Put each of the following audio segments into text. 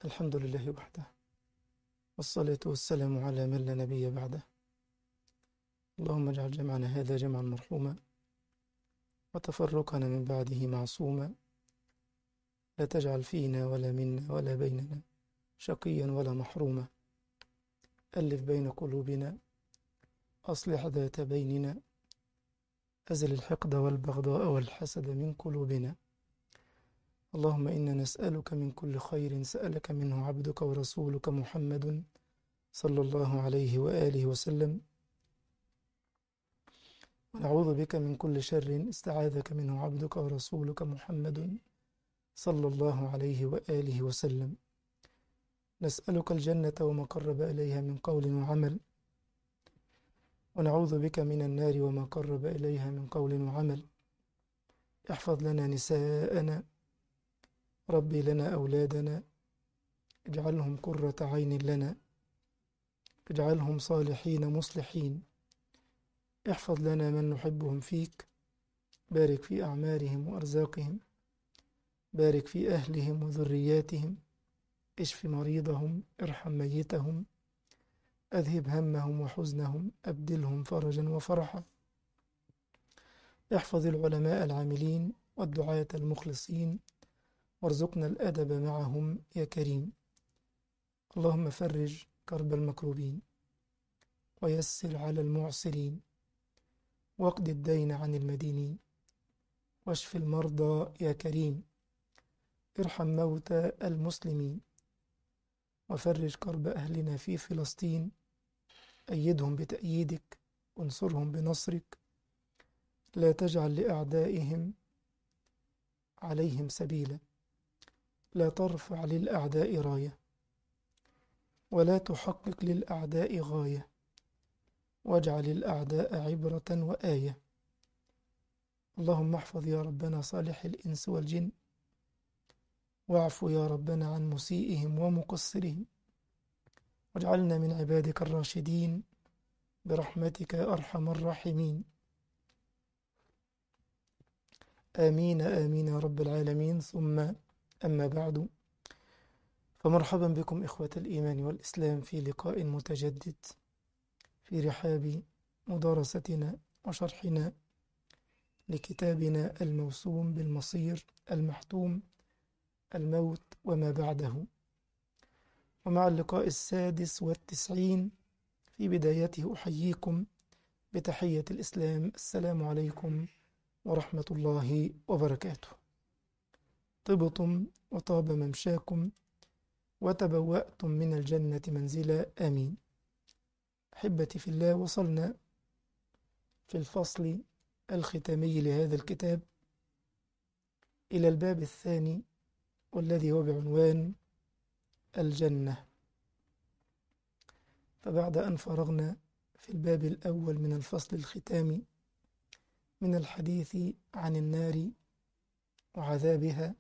الحمد لله وحده والصلاة والسلام على من لا نبي بعده اللهم اجعل جمعنا هذا جمعا مرحوما وتفرقنا من بعده معصوما لا تجعل فينا ولا منا ولا بيننا شقيا ولا محروما ألف بين قلوبنا أصلح ذات بيننا أزل الحقد والبغضاء والحسد من قلوبنا اللهم إنا نسألك من كل خير سألك منه عبدك ورسولك محمد صلى الله عليه وآله وسلم ونعوذ بك من كل شر استعاذك منه عبدك ورسولك محمد صلى الله عليه وآله وسلم نسألك الجنة وما قرب إليها من قول وعمل ونعوذ بك من النار وما قرب إليها من قول وعمل احفظ لنا نساءنا ربي لنا أولادنا اجعلهم قرة عين لنا اجعلهم صالحين مصلحين احفظ لنا من نحبهم فيك بارك في أعمارهم وأرزاقهم بارك في أهلهم وذرياتهم اشف مريضهم ارحم ميتهم أذهب همهم وحزنهم أبدلهم فرجا وفرحا احفظ العلماء العاملين والدعاة المخلصين وارزقنا الأدب معهم يا كريم اللهم فرج كرب المكروبين ويسر على المعسرين واقض الدين عن المدينين واشف المرضى يا كريم ارحم موتى المسلمين وفرج كرب أهلنا في فلسطين أيدهم بتأييدك وانصرهم بنصرك لا تجعل لأعدائهم عليهم سبيلا لا ترفع للأعداء راية ولا تحقق للأعداء غاية واجعل الأعداء عبرة وآية اللهم احفظ يا ربنا صالح الإنس والجن واعف يا ربنا عن مسيئهم ومقصرهم واجعلنا من عبادك الراشدين برحمتك يا أرحم الراحمين آمين آمين يا رب العالمين ثم أما بعد فمرحبا بكم إخوة الإيمان والإسلام في لقاء متجدد في رحاب مدارستنا وشرحنا لكتابنا الموسوم بالمصير المحتوم الموت وما بعده ومع اللقاء السادس والتسعين في بدايته أحييكم بتحية الإسلام السلام عليكم ورحمة الله وبركاته طبتم وطاب ممشاكم وتبوأتم من الجنة منزلا آمين أحبتي في الله وصلنا في الفصل الختامي لهذا الكتاب إلى الباب الثاني والذي هو بعنوان الجنة فبعد أن فرغنا في الباب الأول من الفصل الختامي من الحديث عن النار وعذابها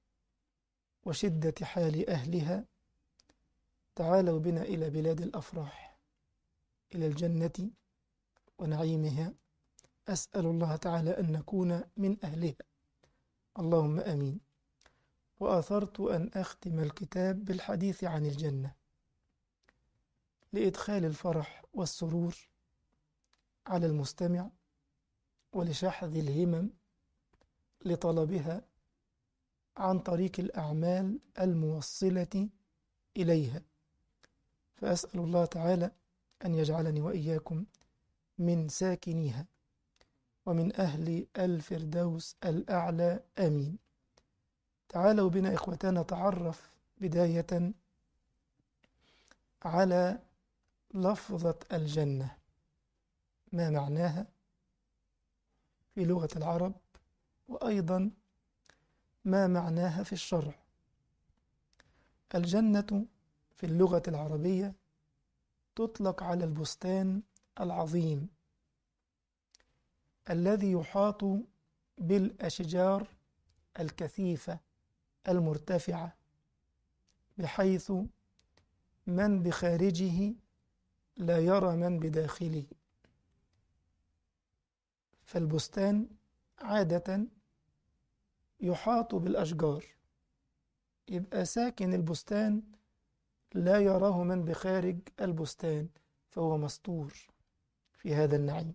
وشدة حال أهلها تعالوا بنا إلى بلاد الأفراح إلى الجنة ونعيمها أسأل الله تعالى أن نكون من أهلها اللهم أمين وآثرت أن أختم الكتاب بالحديث عن الجنة لإدخال الفرح والسرور على المستمع ولشحذ الهمم لطلبها عن طريق الأعمال الموصلة إليها فأسأل الله تعالى أن يجعلني وإياكم من ساكنيها ومن أهل الفردوس الأعلى آمين تعالوا بنا إخوتنا نتعرف بداية على لفظة الجنة ما معناها في لغة العرب وأيضا ما معناها في الشرع الجنة في اللغة العربية تطلق على البستان العظيم الذي يحاط بالأشجار الكثيفة المرتفعة بحيث من بخارجه لا يرى من بداخله فالبستان عادة يحاط بالأشجار يبقى ساكن البستان لا يراه من بخارج البستان فهو مستور في هذا النعيم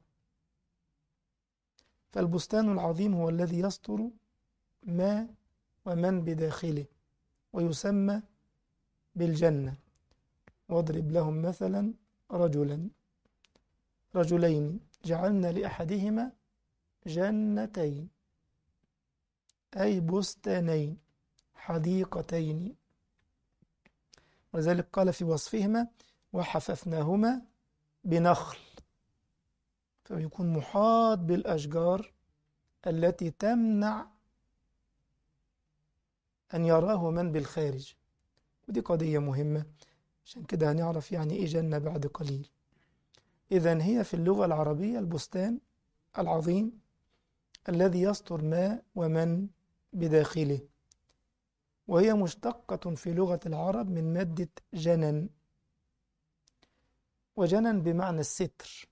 فالبستان العظيم هو الذي يستر ما ومن بداخله ويسمى بالجنة واضرب لهم مثلا رجلا رجلين جعلنا لأحدهما جنتين أي بستانين حديقتين ولذلك قال في وصفهما وحففناهما بنخل فيكون محاط بالأشجار التي تمنع أن يراه من بالخارج ودي قضية مهمة عشان كده هنعرف يعني إيه جنة بعد قليل إذا هي في اللغة العربية البستان العظيم الذي يستر ما ومن بداخله وهي مشتقة في لغة العرب من مادة جنن وجنن بمعنى الستر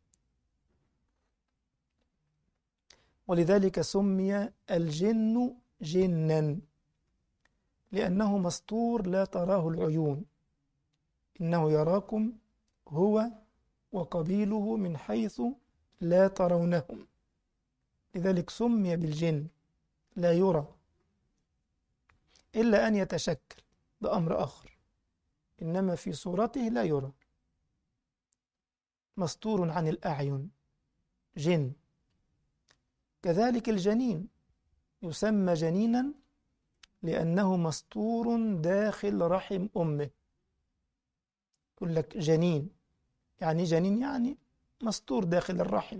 ولذلك سمي الجن جنا لأنه مستور لا تراه العيون إنه يراكم هو وقبيله من حيث لا ترونهم لذلك سمي بالجن لا يرى إلا أن يتشكل ده أمر آخر إنما في صورته لا يرى مستور عن الأعين جن كذلك الجنين يسمى جنينا لأنه مستور داخل رحم أمه يقول لك جنين يعني جنين يعني مستور داخل الرحم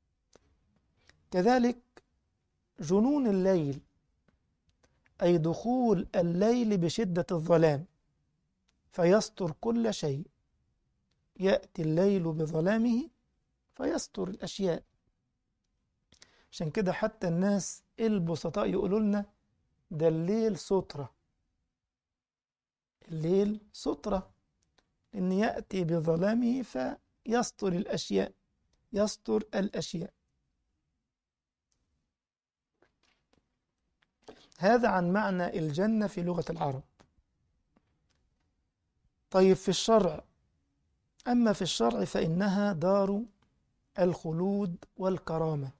كذلك جنون الليل أي دخول الليل بشدة الظلام فيستر كل شيء يأتي الليل بظلامه فيستر الأشياء عشان كده حتى الناس البسطاء يقولوا لنا ده الليل سترة الليل سترة إن يأتي بظلامه فيستر الأشياء يستر الأشياء هذا عن معنى الجنة في لغة العرب طيب في الشرع أما في الشرع فإنها دار الخلود والكرامة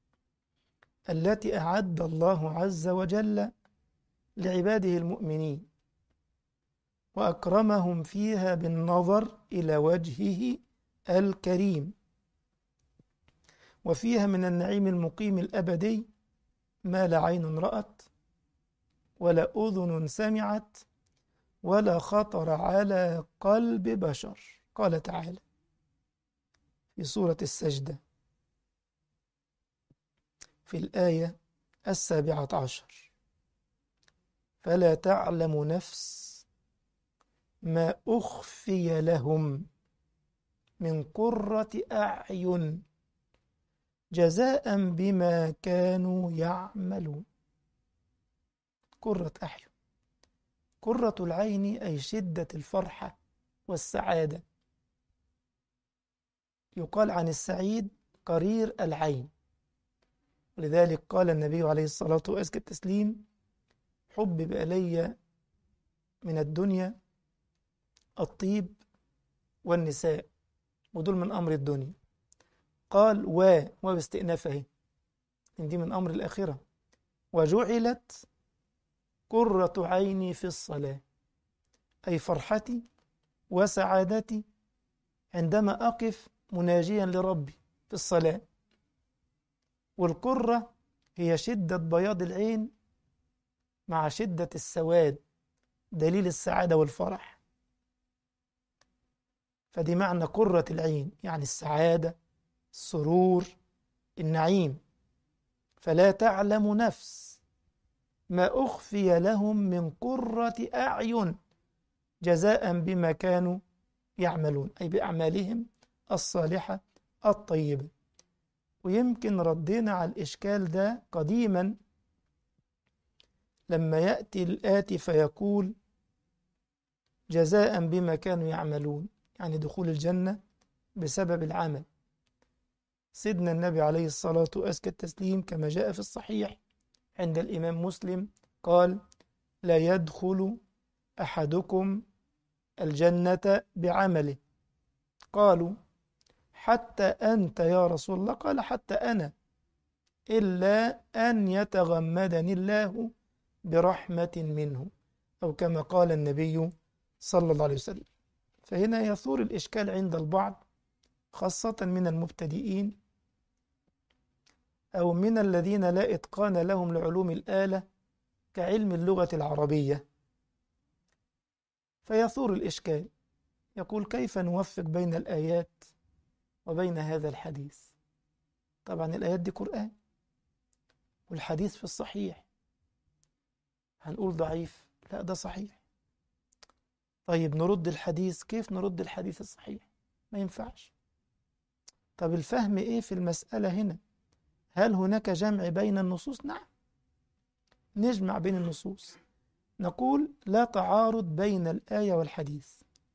التي أعد الله عز وجل لعباده المؤمنين وأكرمهم فيها بالنظر إلى وجهه الكريم وفيها من النعيم المقيم الأبدي ما لا عين رأت ولا أذن سمعت ولا خطر على قلب بشر قال تعالى في سورة السجدة في الآية السابعة عشر فلا تعلم نفس ما أخفي لهم من قرة أعين جزاء بما كانوا يعملون قرة أعين قرة العين أي شدة الفرحة والسعادة يقال عن السعيد قرير العين ولذلك قال النبي عليه الصلاة وأزكى التسليم حبب إلي من الدنيا الطيب والنساء ودول من أمر الدنيا قال و وباستئنافه إن دي من أمر الآخرة وجعلت قرة عيني في الصلاة أي فرحتي وسعادتي عندما أقف مناجيا لربي في الصلاة والقرة هي شدة بياض العين مع شدة السواد دليل السعادة والفرح فدي معنى قرة العين يعني السعادة السرور النعيم فلا تعلم نفس ما أخفي لهم من قرة أعين جزاء بما كانوا يعملون أي بأعمالهم الصالحة الطيبة ويمكن ردينا على الإشكال ده قديما لما يأتي الآتي فيقول جزاء بما كانوا يعملون يعني دخول الجنة بسبب العمل سيدنا النبي عليه الصلاة وأزكى التسليم كما جاء في الصحيح عند الإمام مسلم قال لا يدخل أحدكم الجنة بعمله قالوا حتى أنت يا رسول الله قال حتى أنا إلا أن يتغمدني الله برحمة منه أو كما قال النبي صلى الله عليه وسلم فهنا يثور الإشكال عند البعض خاصة من المبتدئين أو من الذين لا إتقان لهم لعلوم الآلة كعلم اللغة العربية فيثور الإشكال يقول كيف نوفق بين الآيات وبين هذا الحديث طبعا الآيات دي قرآن والحديث في الصحيح هنقول ضعيف لا ده صحيح طيب نرد الحديث كيف نرد الحديث الصحيح ما ينفعش طب الفهم ايه في المسألة هنا هل هناك جمع بين النصوص نعم نجمع بين النصوص نقول لا تعارض بين الآية والحديث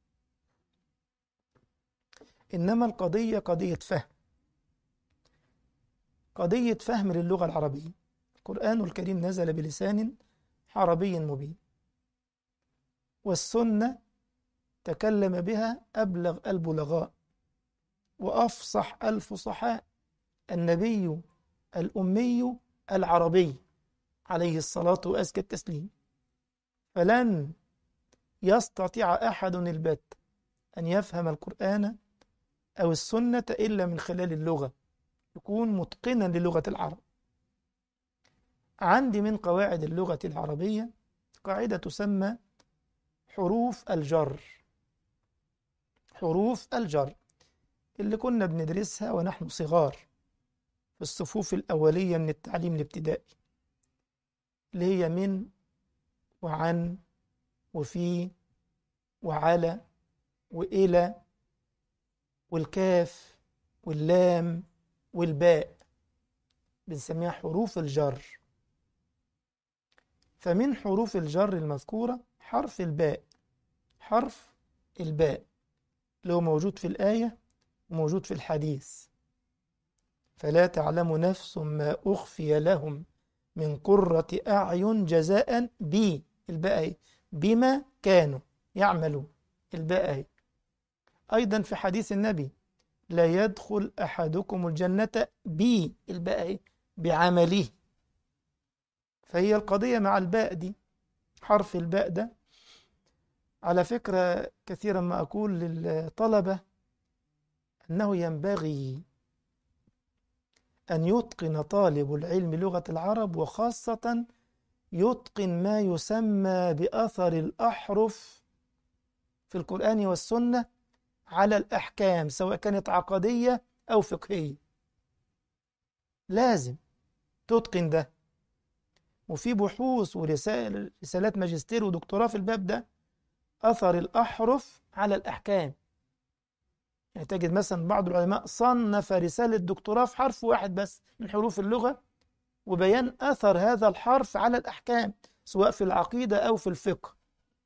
إنما القضية قضية فهم قضية فهم للغة العربية القرآن الكريم نزل بلسان عربي مبين والسنة تكلم بها أبلغ البلغاء وأفصح الفصحاء النبي الأمي العربي عليه الصلاة وأزكى التسليم فلن يستطيع أحد البت أن يفهم القرآن أو السنة إلا من خلال اللغة يكون متقنا للغة العرب عندي من قواعد اللغة العربية قاعدة تسمى حروف الجر حروف الجر اللي كنا بندرسها ونحن صغار في الصفوف الأولية من التعليم الابتدائي اللي هي من وعن وفي وعلى وإلى والكاف واللام والباء بنسميها حروف الجر فمن حروف الجر المذكورة حرف الباء حرف الباء اللي هو موجود في الآية وموجود في الحديث فلا تعلم نفس ما أخفي لهم من قرة أعين جزاء بي الباء بما كانوا يعملون الباء أيضا في حديث النبي لا يدخل أحدكم الجنة بي الباء بعمله فهي القضية مع الباء دي حرف الباء ده على فكرة كثيرا ما أقول للطلبة أنه ينبغي أن يتقن طالب العلم لغة العرب وخاصة يتقن ما يسمى بأثر الأحرف في القرآن والسنة على الأحكام سواء كانت عقدية أو فقهية لازم تتقن ده وفي بحوث ورسالات ماجستير ودكتوراه في الباب ده أثر الأحرف على الأحكام يعني تجد مثلا بعض العلماء صنف رسالة دكتوراه في حرف واحد بس من حروف اللغة وبيان أثر هذا الحرف على الأحكام سواء في العقيدة أو في الفقه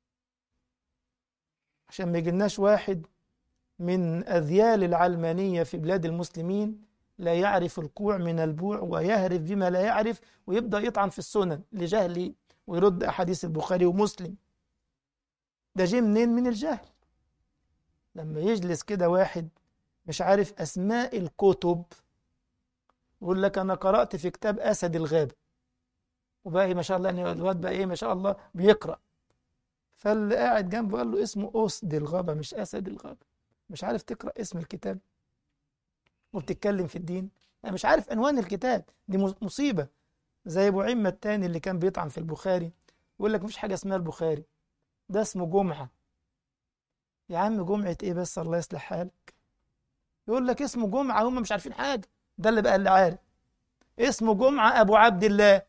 عشان ما يجيلناش واحد من أذيال العلمانية في بلاد المسلمين لا يعرف الكوع من البوع ويهرف بما لا يعرف ويبدأ يطعن في السنن لجهله ويرد أحاديث البخاري ومسلم ده جه منين من الجهل لما يجلس كده واحد مش عارف أسماء الكتب يقول لك أنا قرأت في كتاب أسد الغابة وبقى ما شاء الله يعني الواد بقى إيه ما شاء الله بيقرأ فاللي قاعد جنبه قال له اسمه أسد الغابة مش أسد الغابة مش عارف تقرأ اسم الكتاب وبتتكلم في الدين أنا مش عارف عنوان الكتاب دي مصيبة زي أبو عمة التاني اللي كان بيطعن في البخاري يقول لك مفيش حاجة اسمها البخاري ده اسمه جمعة يا عم جمعة ايه بس الله يصلح حالك يقول لك اسمه جمعة هم مش عارفين حاجة ده اللي بقى اللي عارف اسمه جمعة أبو عبد الله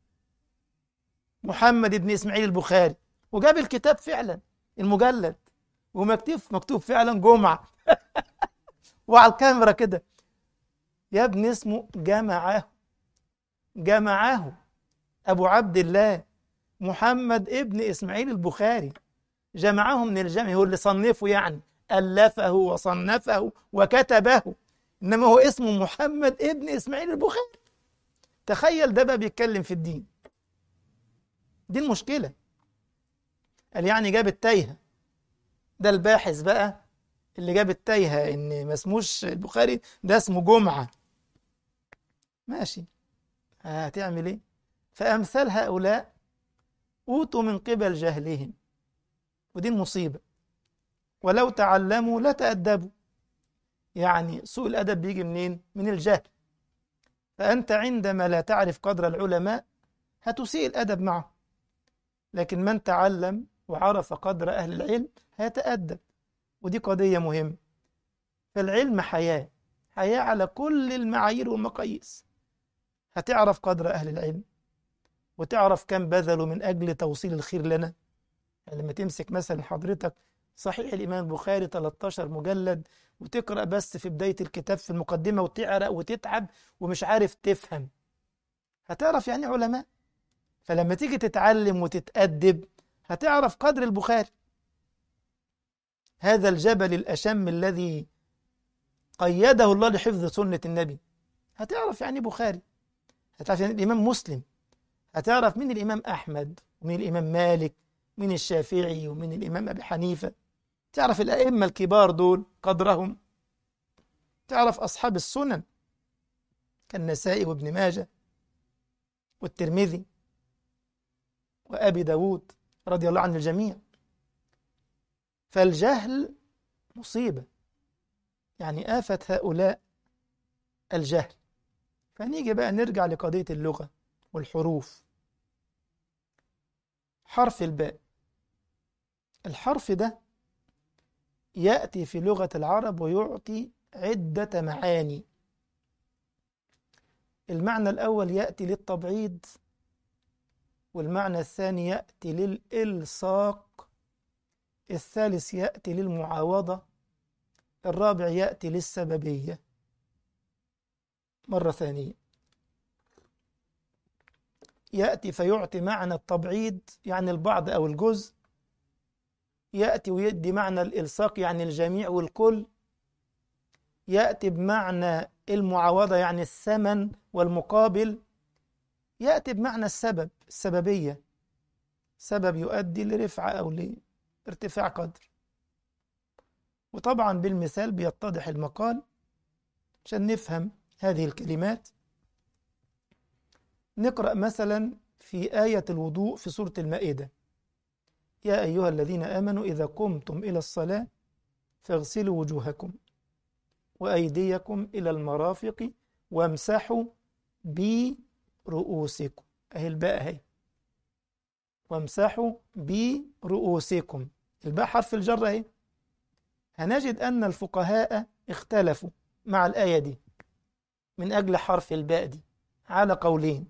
محمد بن إسماعيل البخاري وجاب الكتاب فعلا المجلد ومكتوب مكتوب فعلا جمعة وعلى الكاميرا كده يا ابني اسمه جمعه جمعه أبو عبد الله محمد ابن إسماعيل البخاري جمعه من الجمع هو اللي صنفه يعني ألفه وصنفه وكتبه إنما هو اسمه محمد ابن إسماعيل البخاري تخيل ده بقى بيتكلم في الدين دي المشكلة قال يعني جاب التايهة ده الباحث بقى اللي جاب التايهة إن ما اسموش البخاري ده اسمه جمعة ماشي هتعمل إيه فأمثال هؤلاء أوتوا من قبل جهلهم ودي المصيبة ولو تعلموا لتأدبوا يعني سوء الأدب بيجي منين؟ من الجهل فأنت عندما لا تعرف قدر العلماء هتسيء الأدب معه لكن من تعلم وعرف قدر أهل العلم هيتأدب ودي قضية مهمة فالعلم حياة حياة على كل المعايير والمقاييس هتعرف قدر أهل العلم وتعرف كم بذلوا من أجل توصيل الخير لنا يعني لما تمسك مثلا حضرتك صحيح الإمام البخاري 13 مجلد وتقرأ بس في بداية الكتاب في المقدمة وتعرق وتتعب ومش عارف تفهم هتعرف يعني علماء فلما تيجي تتعلم وتتأدب هتعرف قدر البخاري هذا الجبل الأشم الذي قيده الله لحفظ سنة النبي هتعرف يعني بخاري هتعرف يعني الإمام مسلم هتعرف مين الإمام أحمد ومين الإمام مالك ومين الشافعي ومين الإمام أبي حنيفة تعرف الأئمة الكبار دول قدرهم تعرف أصحاب السنن كالنسائي وابن ماجه والترمذي وأبي داود رضي الله عن الجميع فالجهل مصيبة يعني آفة هؤلاء الجهل فنيجي بقى نرجع لقضية اللغة والحروف حرف الباء الحرف ده يأتي في لغة العرب ويعطي عدة معاني المعنى الأول يأتي للتبعيض والمعنى الثاني يأتي للإلصاق الثالث يأتي للمعاوضة الرابع يأتي للسببية مرة ثانية يأتي فيعطي معنى التبعيض يعني البعض أو الجزء يأتي ويدي معنى الإلصاق يعني الجميع والكل يأتي بمعنى المعاوضة يعني الثمن والمقابل يأتي بمعنى السبب السببية سبب يؤدي لرفعة أو لارتفاع قدر وطبعا بالمثال بيتضح المقال عشان نفهم هذه الكلمات نقرأ مثلا في آية الوضوء في سورة المائدة يا أيها الذين آمنوا إذا قمتم إلى الصلاة فاغسلوا وجوهكم وأيديكم إلى المرافق وامسحوا برؤوسكم أهي الباء أهي وامسحوا برؤوسكم الباء حرف الجر أهي هنجد أن الفقهاء اختلفوا مع الآية دي من أجل حرف الباء دي على قولين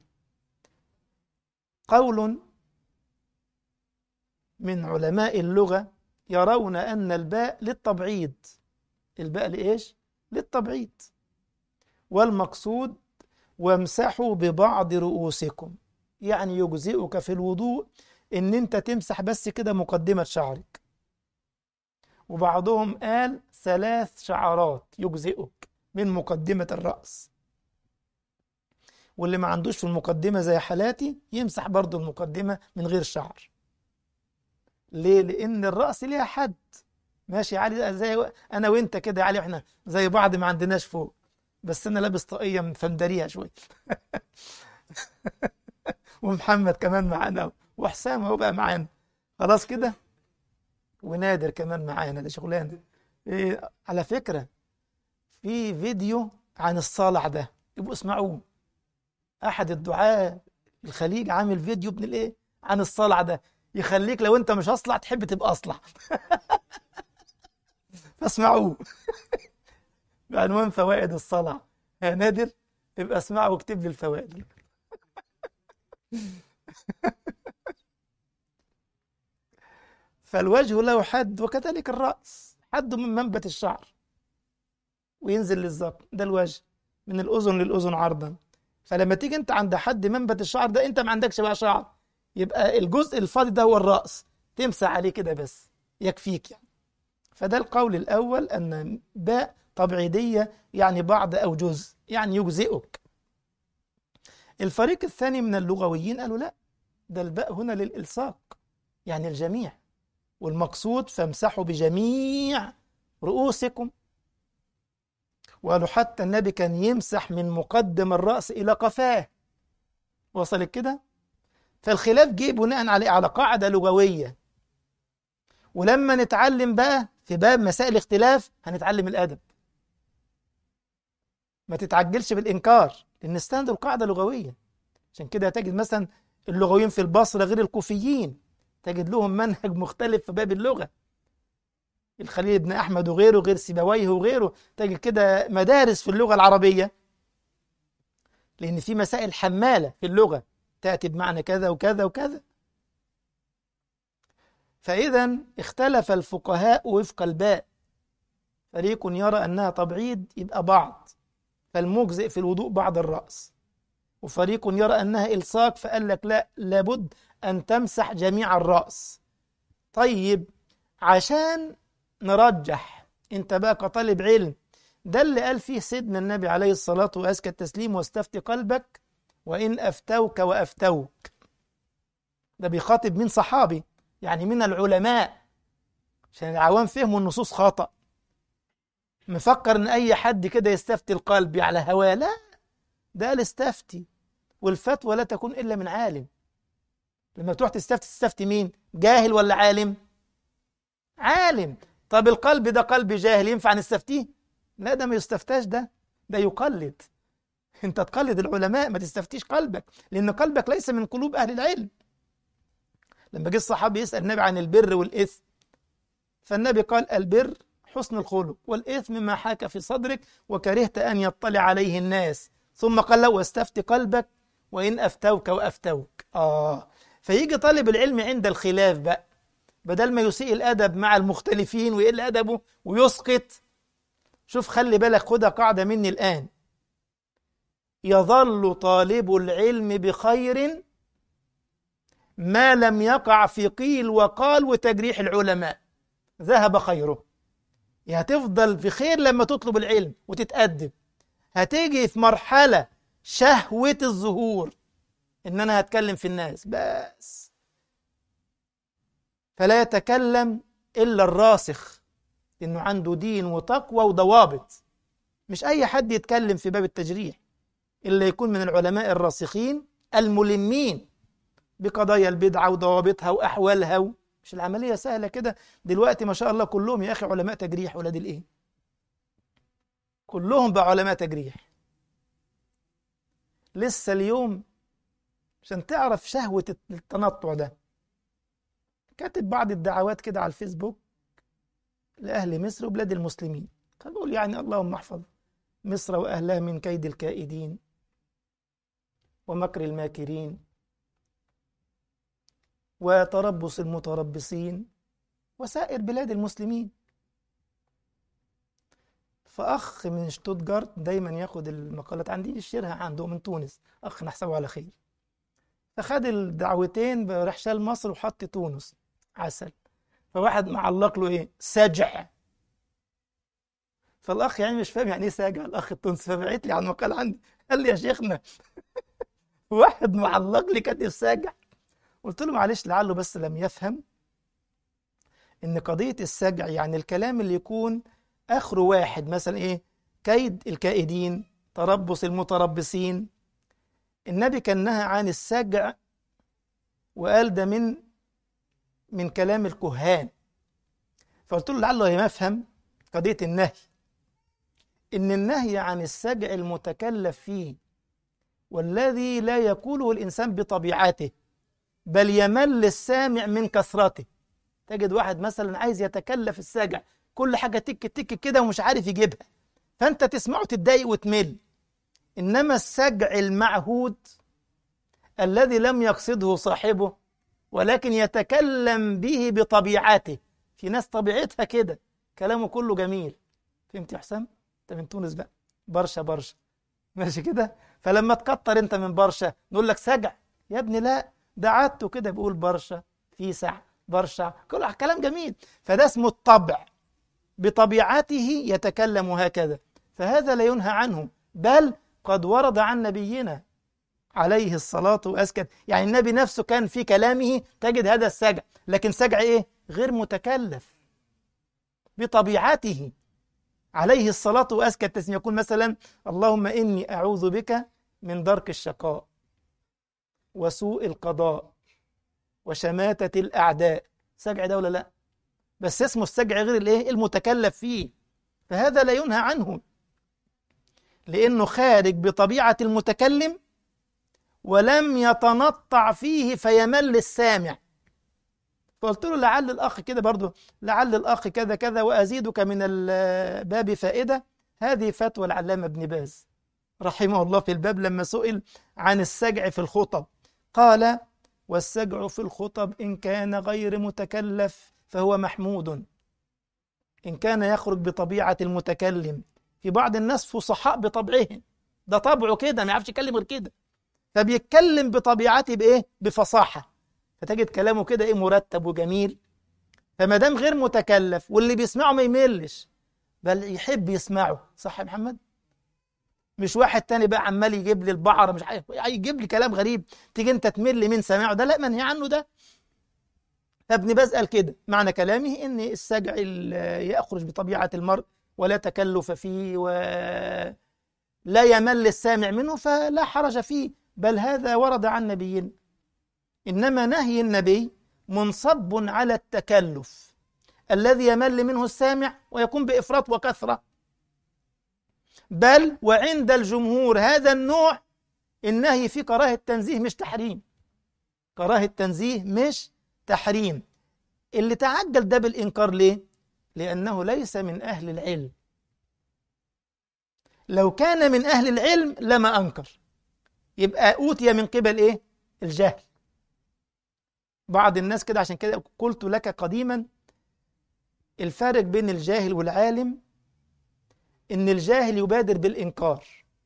قول من علماء اللغة يرون أن الباء للتبعيض الباء لإيش؟ للتبعيض والمقصود وامسحوا ببعض رؤوسكم يعني يجزئك في الوضوء ان انت تمسح بس كده مقدمة شعرك وبعضهم قال ثلاث شعرات يجزئك من مقدمة الرأس واللي ما عندوش في المقدمة زي حالاتي يمسح برضو المقدمة من غير شعر ليه؟ لأن الرأس ليها حد ماشي يا علي زي أنا وأنت كده يا علي وإحنا زي بعض ما عندناش فوق بس أنا لابس طاقية مفندريها شوية ومحمد كمان معانا وحسام هو بقى معانا خلاص كده ونادر كمان معانا ده شغلانه إيه على فكرة في فيديو عن الصالع ده يبقوا اسمعوه أحد الدعاة الخليج عامل فيديو ابن الإيه عن الصلع ده يخليك لو أنت مش أصلع تحب تبقى أصلع فاسمعوه بعنوان فوائد الصلع يا نادر ابقى اسمعه واكتب لي الفوائد فالوجه له حد وكذلك الرأس حد من منبت الشعر وينزل للذقن ده الوجه من الأذن للأذن عرضا فلما تيجي انت عند حد منبت الشعر ده انت ما عندكش بقى شعر يبقى الجزء الفاضي ده هو الرأس تمسح عليه كده بس يكفيك يعني فده القول الأول أن باء تبعيدية يعني بعض أو جزء يعني يجزئك الفريق الثاني من اللغويين قالوا لا ده الباء هنا للإلصاق يعني الجميع والمقصود فامسحوا بجميع رؤوسكم وقالوا حتى النبي كان يمسح من مقدم الرأس إلى قفاه وصلت كده فالخلاف جه بناء على على قاعدة لغوية ولما نتعلم بقى في باب مسائل الاختلاف هنتعلم الأدب ما تتعجلش بالإنكار لأن استندوا القاعدة لغوية عشان كده تجد مثلا اللغويين في البصرة غير الكوفيين تجد لهم منهج مختلف في باب اللغة الخليل بن أحمد وغيره غير سيبويه وغيره تجد كده مدارس في اللغة العربية لأن في مسائل حمالة في اللغة تأتي بمعنى كذا وكذا وكذا فإذا اختلف الفقهاء وفق الباء فريق يرى أنها تبعيد يبقى بعض فالمجزئ في الوضوء بعض الرأس وفريق يرى أنها إلصاق فقال لك لا لابد أن تمسح جميع الرأس طيب عشان نرجح انت بقى كطالب علم ده اللي قال فيه سيدنا النبي عليه الصلاة وأزكى التسليم واستفتي قلبك وإن أفتوك وأفتوك ده بيخاطب من صحابي يعني من العلماء عشان العوام فهموا النصوص خطأ مفكر ان اي حد كده يستفتي القلب على هواه لا ده قال استفتي والفتوى لا تكون الا من عالم لما تروح تستفتي تستفتي مين جاهل ولا عالم عالم طب القلب ده قلب جاهل ينفع نستفتيه لا ده ما يستفتاش ده ده يقلد انت تقلد العلماء ما تستفتيش قلبك لان قلبك ليس من قلوب اهل العلم لما جه الصحابي يسال النبي عن البر والاثم فالنبي قال البر حسن الخلق والإثم ما حاك في صدرك وكرهت أن يطلع عليه الناس ثم قال له واستفت قلبك وإن أفتوك وأفتوك آه فيجي طالب العلم عند الخلاف بقى بدل ما يسيء الأدب مع المختلفين ويقل أدبه ويسقط شوف خلي بالك خدها قاعدة مني الآن يظل طالب العلم بخير ما لم يقع في قيل وقال وتجريح العلماء ذهب خيره يعني هتفضل في خير لما تطلب العلم وتتأدب هتيجي في مرحلة شهوة الظهور إن أنا هتكلم في الناس بس فلا يتكلم إلا الراسخ إنه عنده دين وتقوى وضوابط مش أي حد يتكلم في باب التجريح إلا يكون من العلماء الراسخين الملمين بقضايا البدعة وضوابطها وأحوالها و... مش العملية سهلة كده دلوقتي ما شاء الله كلهم يا أخي علماء تجريح ولاد الإيه كلهم بقى علماء تجريح لسه اليوم عشان تعرف شهوة التنطع ده كاتب بعض الدعوات كده على الفيسبوك لأهل مصر وبلاد المسلمين كان بيقول يعني اللهم احفظ مصر وأهلها من كيد الكائدين ومكر الماكرين وتربص المتربصين وسائر بلاد المسلمين فأخ من شتوتجارت دايما ياخد المقالات عندي يشيرها عنده من تونس أخ نحسبه على خير فخد الدعوتين راح شال مصر وحط تونس عسل فواحد معلق له ايه سجع فالاخ يعني مش فاهم يعني ايه سجع الاخ التونسي فبعت لي على المقال عندي قال لي يا شيخنا واحد معلق لي كاتب سجع قلت له معلش لعله بس لم يفهم ان قضيه السجع يعني الكلام اللي يكون اخره واحد مثلا ايه كيد الكائدين تربص المتربصين النبي كان نهى عن السجع وقال ده من من كلام الكهان فقلت له لعله يفهم قضيه النهي ان النهي عن السجع المتكلف فيه والذي لا يقوله الانسان بطبيعته بل يمل السامع من كثرته تجد واحد مثلا عايز يتكلف السجع كل حاجة تك تك كده ومش عارف يجيبها فأنت تسمعه تتضايق وتمل إنما السجع المعهود الذي لم يقصده صاحبه ولكن يتكلم به بطبيعته في ناس طبيعتها كده كلامه كله جميل فهمت يا حسام؟ أنت من تونس بقى برشا برشا ماشي كده فلما تكتر أنت من برشا نقول لك سجع يا ابني لا ده عادته كده بيقول برشا فيسع برشا كل كلام جميل فده اسمه الطبع بطبيعته يتكلم هكذا فهذا لا ينهى عنه بل قد ورد عن نبينا عليه الصلاة والسلام يعني النبي نفسه كان في كلامه تجد هذا السجع لكن سجع ايه غير متكلف بطبيعته عليه الصلاة وأزكى التسمية يقول مثلا اللهم إني أعوذ بك من درك الشقاء وسوء القضاء وشماتة الأعداء سجع ده ولا لا بس اسمه السجع غير الايه المتكلف فيه فهذا لا ينهى عنه لأنه خارج بطبيعة المتكلم ولم يتنطع فيه فيمل السامع فقلت له لعل الأخ كده برضه لعل الأخ كذا كذا وأزيدك من الباب فائدة هذه فتوى العلامة ابن باز رحمه الله في الباب لما سئل عن السجع في الخطب قال والسجع في الخطب إن كان غير متكلف فهو محمود إن كان يخرج بطبيعة المتكلم في بعض الناس فصحاء بطبعهم ده طبعه كده ما يعرفش يتكلم غير كده فبيتكلم بطبيعته بايه بفصاحه فتجد كلامه كده ايه مرتب وجميل فما دام غير متكلف واللي بيسمعه ما يملش بل يحب يسمعه صح يا محمد مش واحد تاني بقى عمال يجيب لي البعره مش عارف يجيب لي كلام غريب تيجي انت تمل من سماعه ده لا منهي عنه ده فابن باز قال كده معنى كلامه ان السجع يخرج بطبيعه المرء ولا تكلف فيه ولا يمل السامع منه فلا حرج فيه بل هذا ورد عن نبينا إنما نهي النبي منصب على التكلف الذي يمل منه السامع ويكون بإفراط وكثرة بل وعند الجمهور هذا النوع النهي في كراهة تنزيه مش تحريم كراهة تنزيه مش تحريم اللي تعجل ده بالإنكار ليه؟ لأنه ليس من أهل العلم لو كان من أهل العلم لما أنكر يبقى أوتي من قبل إيه؟ الجهل بعض الناس كده عشان كده قلت لك قديما الفارق بين الجاهل والعالم إن الجاهل يبادر بالإنكار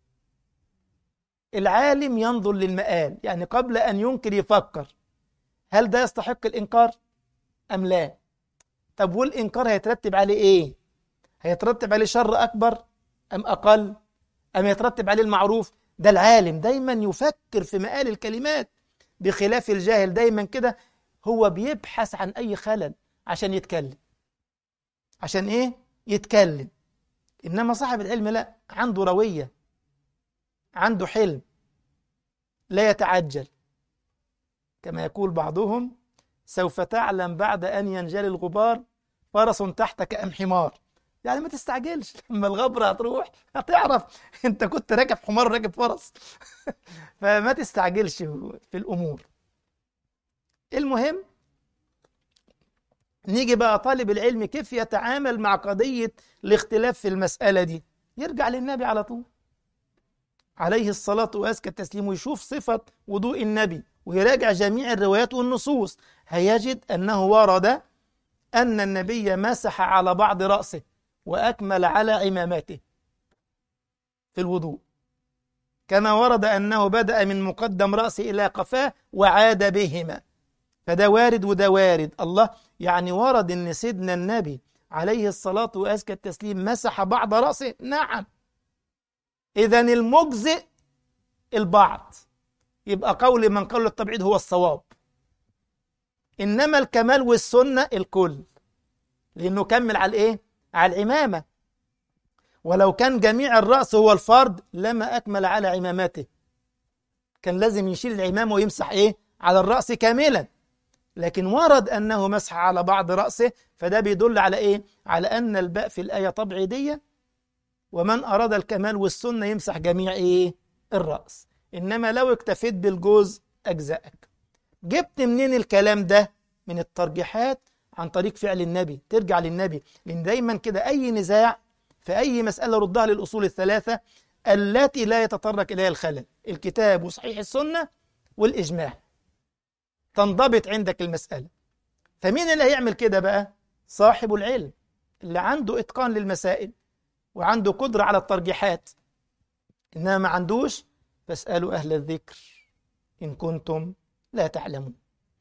العالم ينظر للمآل يعني قبل أن ينكر يفكر هل ده يستحق الإنكار أم لا طب والإنكار هيترتب عليه إيه هيترتب عليه شر أكبر أم أقل أم يترتب عليه المعروف ده العالم دايما يفكر في مآل الكلمات بخلاف الجاهل دايما كده هو بيبحث عن أي خلل عشان يتكلم عشان إيه يتكلم إنما صاحب العلم لا عنده روية عنده حلم لا يتعجل كما يقول بعضهم سوف تعلم بعد أن ينجلي الغبار فرس تحتك أم حمار يعني ما تستعجلش لما الغبرة هتروح هتعرف انت كنت راكب حمار راكب فرس فما تستعجلش في الأمور المهم نيجي بقى طالب العلم كيف يتعامل مع قضية الاختلاف في المسألة دي يرجع للنبي على طول عليه الصلاة وأزكى التسليم ويشوف صفة وضوء النبي ويراجع جميع الروايات والنصوص هيجد أنه ورد أن النبي مسح على بعض رأسه وأكمل على عمامته في الوضوء كما ورد أنه بدأ من مقدم رأسه إلى قفاه وعاد بهما فده وارد وده وارد الله يعني ورد أن سيدنا النبي عليه الصلاة وأزكى التسليم مسح بعض رأسه نعم إذا المجزئ البعض يبقى قول من قول التبعيد هو الصواب إنما الكمال والسنة الكل لأنه كمل على الإيه؟ على العمامة ولو كان جميع الرأس هو الفرد لما أكمل على عمامته كان لازم يشيل العمامة ويمسح إيه؟ على الرأس كاملا لكن ورد أنه مسح على بعض رأسه فده بيدل على إيه؟ على أن الباء في الآية طبعيدية ومن أراد الكمال والسنة يمسح جميع إيه؟ الرأس إنما لو اكتفيت بالجوز أجزأك جبت منين الكلام ده؟ من الترجيحات عن طريق فعل النبي ترجع للنبي لأن دايما كده أي نزاع في أي مسألة ردها للأصول الثلاثة التي لا يتطرق إليها الخلل الكتاب وصحيح السنة والإجماع تنضبط عندك المسألة فمين اللي هيعمل كده بقى؟ صاحب العلم اللي عنده إتقان للمسائل وعنده قدرة على الترجيحات إنما ما عندوش فاسألوا أهل الذكر إن كنتم لا تعلمون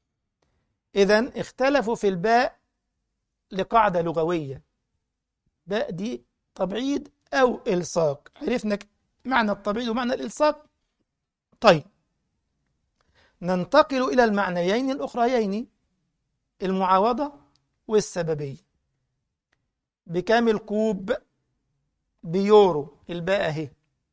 إذا اختلفوا في الباء لقاعدة لغوية باء دي تبعيد أو إلصاق عرفنا معنى التبعيد ومعنى الإلصاق طيب ننتقل إلى المعنيين الأخريين المعاوضة والسببية بكام الكوب بيورو الباقي اهي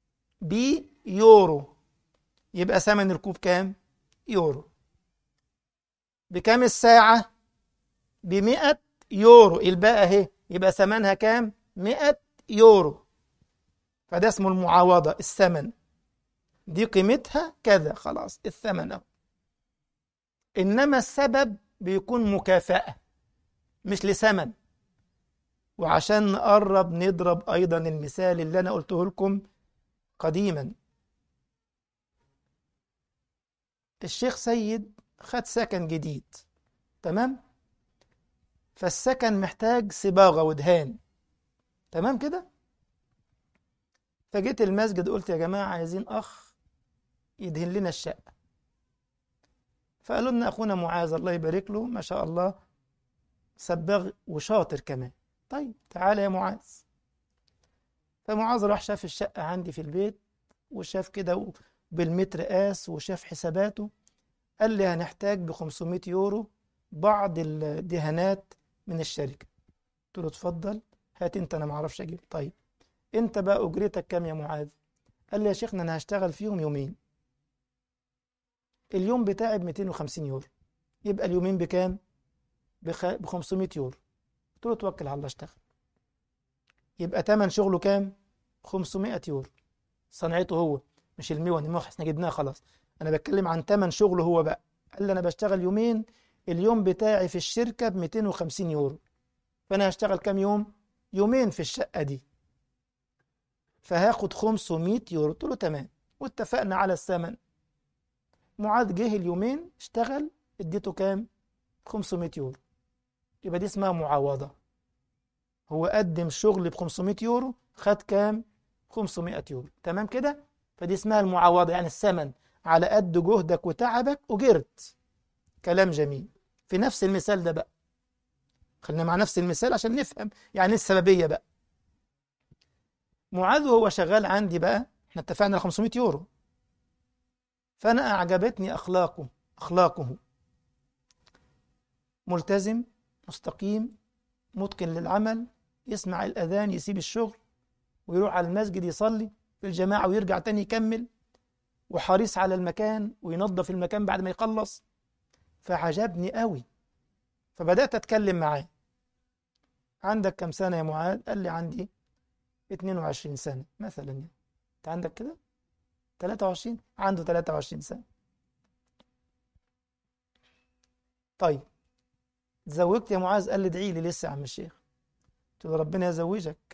بيورو يبقى ثمن الكوب كام يورو بكام الساعة بمئة يورو الباقي اهي يبقى ثمنها كام مئة يورو فده اسمه المعاوضة الثمن دي قيمتها كذا خلاص الثمن اهو إنما السبب بيكون مكافأة مش لثمن وعشان نقرب نضرب أيضا المثال اللي أنا قلته لكم قديما الشيخ سيد خد سكن جديد تمام فالسكن محتاج صباغة ودهان تمام كده فجيت المسجد قلت يا جماعة عايزين أخ يدهن لنا الشقة فقالوا لنا أخونا معاذ الله يبارك له ما شاء الله سباغ وشاطر كمان طيب تعالى يا معاذ فمعاذ راح شاف الشقة عندي في البيت وشاف كده بالمتر قاس وشاف حساباته قال لي هنحتاج ب 500 يورو بعض الدهانات من الشركة قلت له اتفضل هات انت انا ما اعرفش اجيب طيب انت بقى اجرتك كام يا معاذ قال لي يا شيخنا انا هشتغل فيهم يومين اليوم بتاعي ب 250 يورو يبقى اليومين بكام بخ... ب 500 يورو قلت له توكل على الله اشتغل يبقى تمن شغله كام 500 يورو صنعته هو مش الميون الميون احنا جبناها خلاص انا بتكلم عن تمن شغله هو بقى قال لي انا بشتغل يومين اليوم بتاعي في الشركة ب 250 يورو فانا هشتغل كام يوم يومين في الشقة دي فهاخد 500 يورو قلت له تمام واتفقنا على الثمن معاذ جه اليومين اشتغل اديته كام 500 يورو يبقى دي اسمها معاوضة هو قدم شغل ب 500 يورو خد كام 500 يورو تمام كده فدي اسمها المعاوضة يعني الثمن على قد جهدك وتعبك أجرت كلام جميل في نفس المثال ده بقى خلينا مع نفس المثال عشان نفهم يعني السببية بقى معاذ وهو شغال عندي بقى احنا اتفقنا على 500 يورو فأنا أعجبتني أخلاقه أخلاقه ملتزم مستقيم متقن للعمل يسمع الأذان يسيب الشغل ويروح على المسجد يصلي في الجماعة ويرجع تاني يكمل وحريص على المكان وينظف المكان بعد ما يخلص فعجبني قوي فبدأت أتكلم معاه عندك كم سنة يا معاذ؟ قال لي عندي 22 سنة مثلا يعني أنت عندك كده؟ 23 عنده 23 سنة طيب تزوجت يا معاذ قال لي ادعي لي لسه يا عم الشيخ قلت له ربنا يزوجك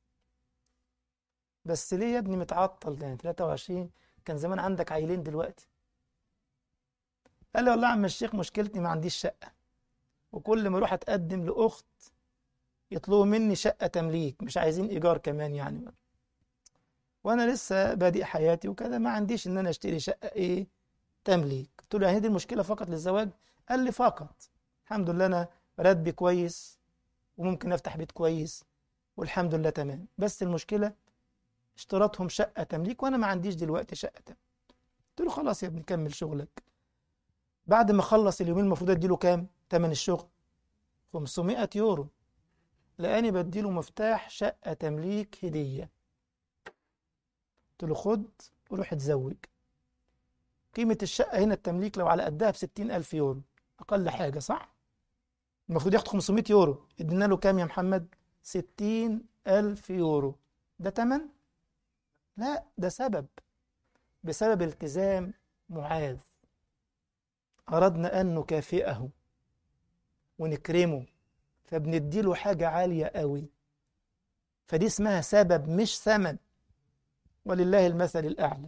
بس ليه يا ابني متعطل يعني 23 كان زمان عندك عيلين دلوقتي قال لي والله يا عم الشيخ مشكلتي ما عنديش شقة وكل ما اروح اتقدم لاخت يطلبوا مني شقة تمليك مش عايزين ايجار كمان يعني وانا لسه بادئ حياتي وكذا ما عنديش ان انا اشتري شقة ايه تمليك قلت له يعني دي المشكلة فقط للزواج قال لي فقط الحمد لله انا راتبي كويس وممكن افتح بيت كويس والحمد لله تمام بس المشكلة اشتراطهم شقة تمليك وانا ما عنديش دلوقتي شقة تمليك قلت له خلاص يا ابني كمل شغلك بعد ما خلص اليومين المفروض اديله كام تمن الشغل 500 يورو لاني بديله مفتاح شقة تمليك هدية قلت له خد وروح اتزوج قيمة الشقة هنا التمليك لو على قدها بستين ألف يورو أقل حاجة صح؟ المفروض ياخد 500 يورو ادينا له كام يا محمد؟ ستين ألف يورو ده تمن؟ لا ده سبب بسبب التزام معاذ أردنا أن نكافئه ونكرمه فبنديله حاجة عالية قوي فدي اسمها سبب مش ثمن ولله المثل الأعلى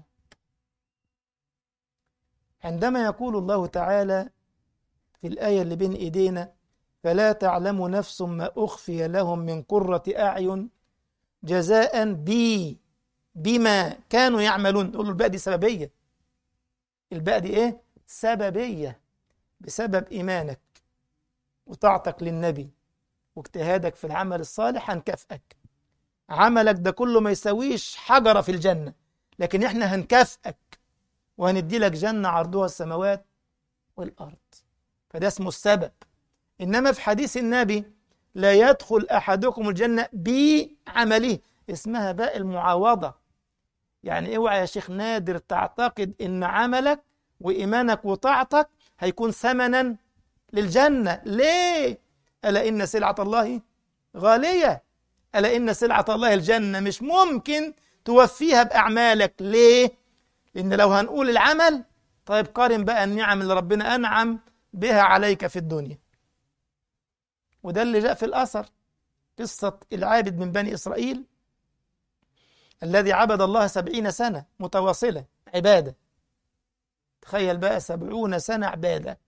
عندما يقول الله تعالى في الآية اللي بين إيدينا فلا تعلم نفس ما أخفي لهم من قرة أعين جزاء بي بما كانوا يعملون نقول له الباء دي سببية الباء دي إيه؟ سببية بسبب إيمانك وطاعتك للنبي واجتهادك في العمل الصالح هنكافئك عملك ده كله ما يساويش حجرة في الجنة لكن احنا هنكافئك وهندي لك جنة عرضها السماوات والأرض فده اسمه السبب إنما في حديث النبي لا يدخل أحدكم الجنة بعمله اسمها باء المعاوضة يعني اوعى يا شيخ نادر تعتقد إن عملك وإيمانك وطاعتك هيكون ثمنا للجنة ليه؟ ألا إن سلعة الله غالية ألا إن سلعة الله الجنة مش ممكن توفيها بأعمالك ليه؟ لأن لو هنقول العمل طيب قارن بقى النعم اللي ربنا أنعم بها عليك في الدنيا وده اللي جاء في الأثر قصة العابد من بني إسرائيل الذي عبد الله سبعين سنة متواصلة عبادة تخيل بقى سبعون سنة عبادة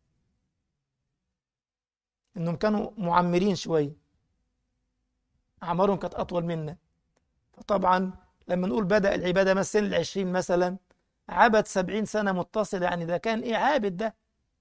إنهم كانوا معمرين شوية أعمارهم كانت أطول منا فطبعا لما نقول بدأ العبادة مثلا سن العشرين مثلا عبد سبعين سنة متصلة يعني ده كان إيه عابد ده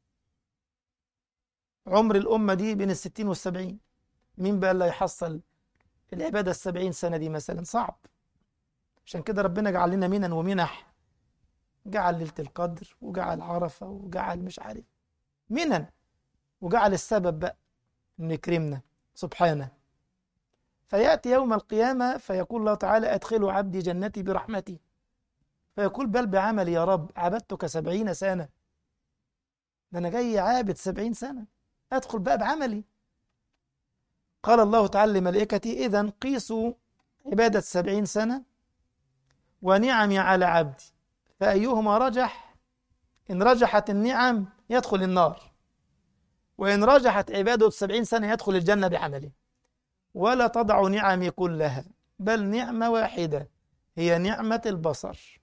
عمر الأمة دي بين الستين والسبعين مين بقى اللي يحصل العبادة السبعين سنة دي مثلا صعب عشان كده ربنا جعل لنا منن ومنح جعل ليلة القدر وجعل عرفة وجعل مش عارف منن وجعل السبب بقى انه يكرمنا سبحانه فيأتي يوم القيامة فيقول الله تعالى أدخلوا عبدي جنتي برحمتي فيقول بل بعملي يا رب عبدتك سبعين سنة ده أنا جاي عابد سبعين سنة أدخل بقى بعملي قال الله تعالى لملائكتي إذا قيسوا عبادة سبعين سنة ونعمي على عبدي فأيهما رجح إن رجحت النعم يدخل النار وإن رجحت عباده سبعين سنة يدخل الجنة بعمله ولا تضع نعمي كلها بل نعمة واحدة هي نعمة البصر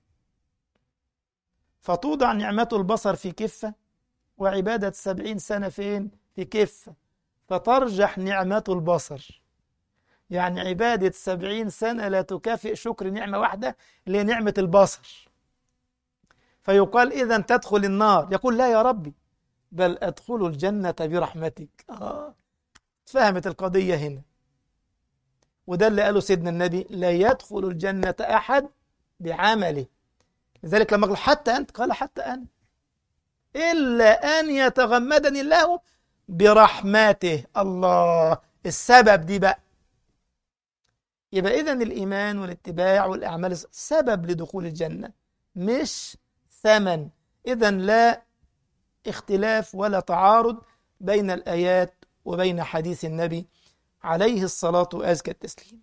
فتوضع نعمة البصر في كفة وعبادة سبعين سنة فين في كفة فترجح نعمة البصر يعني عبادة سبعين سنة لا تكافئ شكر نعمة واحدة اللي هي نعمة البصر فيقال إذا تدخل النار يقول لا يا ربي بل أدخل الجنة برحمتك آه. فهمت القضية هنا وده اللي قاله سيدنا النبي لا يدخل الجنة أحد بعمله لذلك لما قال حتى أنت قال حتى أنا إلا أن يتغمدني الله برحمته الله السبب دي بقى يبقى إذن الإيمان والاتباع والأعمال سبب لدخول الجنة مش ثمن إذا لا اختلاف ولا تعارض بين الآيات وبين حديث النبي عليه الصلاة وأزكى التسليم